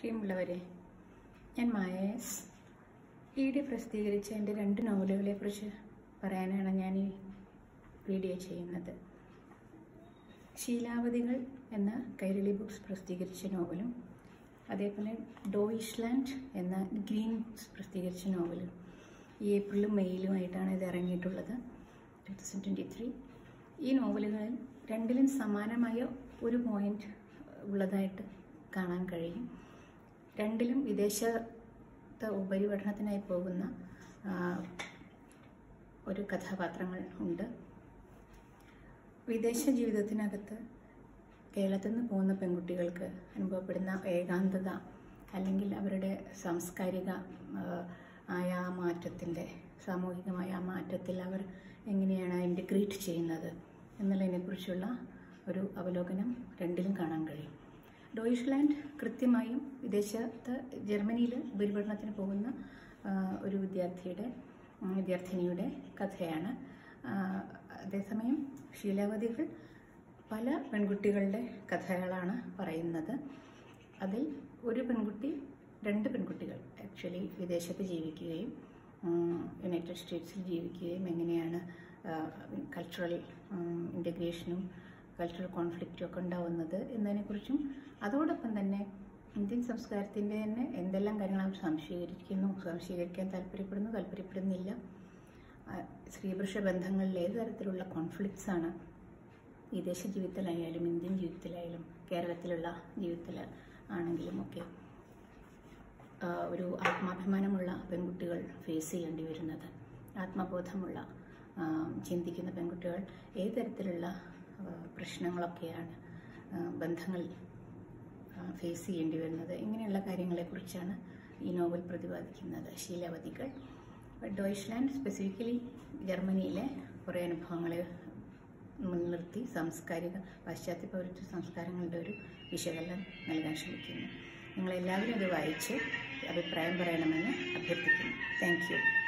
പ്രിയമുള്ളവരെ ഞാൻ മായേസ് ഈയിടെ പ്രസിദ്ധീകരിച്ച എൻ്റെ രണ്ട് നോവലുകളെക്കുറിച്ച് പറയാനാണ് ഞാൻ ഈ വീഡിയോ ചെയ്യുന്നത് ശീലാവതികൾ എന്ന കൈരളി ബുക്സ് പ്രസിദ്ധീകരിച്ച നോവലും അതേപോലെ ഡോയിഷ്ലാൻഡ് എന്ന ഗ്രീൻ ബുക്സ് പ്രസിദ്ധീകരിച്ച നോവലും ഈ ഏപ്രിലും മെയ്യിലുമായിട്ടാണ് ഇത് ഇറങ്ങിയിട്ടുള്ളത് ടു തൗസൻഡ് ട്വൻറ്റി ത്രീ ഈ നോവലുകളിൽ രണ്ടിലും സമാനമായ ഒരു പോയിന്റ് ഉള്ളതായിട്ട് കാണാൻ കഴിയും രണ്ടിലും വിദേശത്തെ ഉപരിപഠനത്തിനായി പോകുന്ന ആ, ഒരു കഥാപാത്രങ്ങൾ ഉണ്ട് വിദേശ ജീവിതത്തിനകത്ത് കേരളത്തിൽ നിന്ന് പോകുന്ന പെൺകുട്ടികൾക്ക് അനുഭവപ്പെടുന്ന ഏകാന്തത അല്ലെങ്കിൽ അവരുടെ സാംസ്കാരിക ആ, ആയ ആ മാറ്റത്തിൻ്റെ സാമൂഹികമായ ആ മാറ്റത്തിൽ അവർ എങ്ങനെയാണ് ഇൻറ്റഗ്രേറ്റ് ചെയ്യുന്നത് എന്നുള്ളതിനെക്കുറിച്ചുള്ള ഒരു അവലോകനം രണ്ടിലും കാണാൻ കഴിയും ഡോയിഷ്ലാൻഡ് കൃത്യമായും വിദേശത്ത് ജർമ്മനിയിൽ ഉപരിപഠനത്തിന് പോകുന്ന ആ, ഒരു വിദ്യാർത്ഥിയുടെ ഉം, വിദ്യാർത്ഥിനിയുടെ കഥയാണ് ആ, അതേസമയം ശീലാവതികൾ പല പെൺകുട്ടികളുടെ കഥകളാണ് പറയുന്നത് അതിൽ ഒരു പെൺകുട്ടി രണ്ട് പെൺകുട്ടികൾ ആക്ച്വലി വിദേശത്ത് ജീവിക്കുകയും ഉം, യുണൈറ്റഡ് സ്റ്റേറ്റ്സിൽ ജീവിക്കുകയും എങ്ങനെയാണ് കൾച്ചറൽ ഇൻ്റഗ്രേഷനും കൾച്ചറൽ കോൺഫ്ലിക്റ്റും ഒക്കെ ഉണ്ടാവുന്നത് എന്നതിനെക്കുറിച്ചും അതോടൊപ്പം തന്നെ ഇന്ത്യൻ സംസ്കാരത്തിൻ്റെ തന്നെ എന്തെല്ലാം കാര്യങ്ങൾ അവർ സംശീകരിക്കുന്നു സംശീകരിക്കാൻ താല്പര്യപ്പെടുന്നു താല്പര്യപ്പെടുന്നില്ല ആ, സ്ത്രീപുരുഷ ബന്ധങ്ങളിൽ ഏത് തരത്തിലുള്ള കോൺഫ്ലിക്ട്സ് ആണ് വിദേശ ജീവിതത്തിലായാലും ഇന്ത്യൻ ജീവിതത്തിലായാലും കേരളത്തിലുള്ള ജീവിതത്തിൽ ആണെങ്കിലും ഒക്കെ ആ, ഒരു ആത്മാഭിമാനമുള്ള പെൺകുട്ടികൾ ഫേസ് ചെയ്യേണ്ടി വരുന്നത് ആത്മബോധമുള്ള ആ, ചിന്തിക്കുന്ന പെൺകുട്ടികൾ ഏത് തരത്തിലുള്ള ആ, പ്രശ്നങ്ങളൊക്കെയാണ് ആ, ബന്ധങ്ങൾ ഫേസ് ചെയ്യേണ്ടി വരുന്നത് ഇങ്ങനെയുള്ള കാര്യങ്ങളെക്കുറിച്ചാണ് ഈ നോവൽ പ്രതിപാദിക്കുന്നത് ശീലാവതികൾ ഡോയ്ച്ച്ലാൻഡ് സ്പെസിഫിക്കലി ജർമ്മനിയിലെ കുറേ അനുഭവങ്ങളെ മുൻനിർത്തി സാംസ്കാരിക പാശ്ചാത്യ പൗരത്വ സംസ്കാരങ്ങളുടെ ഒരു വിശകലനം നൽകാൻ ശ്രമിക്കുന്നു നിങ്ങളെല്ലാവരും ഇത് വായിച്ച് അഭിപ്രായം പറയണമെന്ന് അഭ്യർത്ഥിക്കുന്നു താങ്ക് യു